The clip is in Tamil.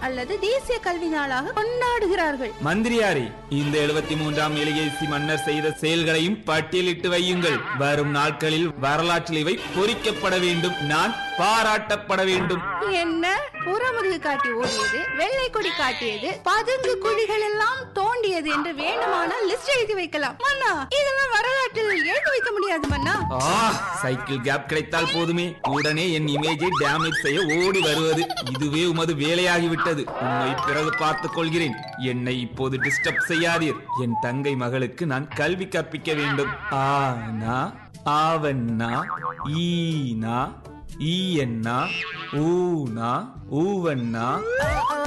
அல்லது தேசிய கல்வி நாளாக கொண்டாடுகிறார்கள் மந்திரியாரே இந்த எழுபத்தி மூன்றாம் எலிகேசி மன்னர் செய்த செயல்களையும் பட்டியலிட்டு வையுங்கள் வரும் நாட்களில் வரலாற்றில் இவை பொறிக்கப்பட வேண்டும் நான் பாராட்டப்பட வேண்டும் என்ன புறமுதுகு காட்டி ஓடியது வெள்ளை கொடி காட்டியது பதுங்கு குழிகள் எல்லாம் தோண்டியது என்று வேண்டுமானால் லிஸ்ட் எழுதி வைக்கலாம் மன்னா இதெல்லாம் வரலாற்றில் எழுதி வைக்க முடியாது மன்னா ஆ சைக்கிள் கேப் கிடைத்தால் போதுமே உடனே என் இமேஜை டேமேஜ் செய்ய ஓடி வருவது இதுவே உமது வேலையாகிவிட்டது உண்மை பிறகு பார்த்துக் கொள்கிறேன் என்னை இப்போது டிஸ்டர்ப் செய்யாதீர் என் தங்கை மகளுக்கு நான் கல்வி கற்பிக்க வேண்டும் ஆனா ஆவண்ணா ஈனா ஈயண்ணா ஊனா ஊவண்ணா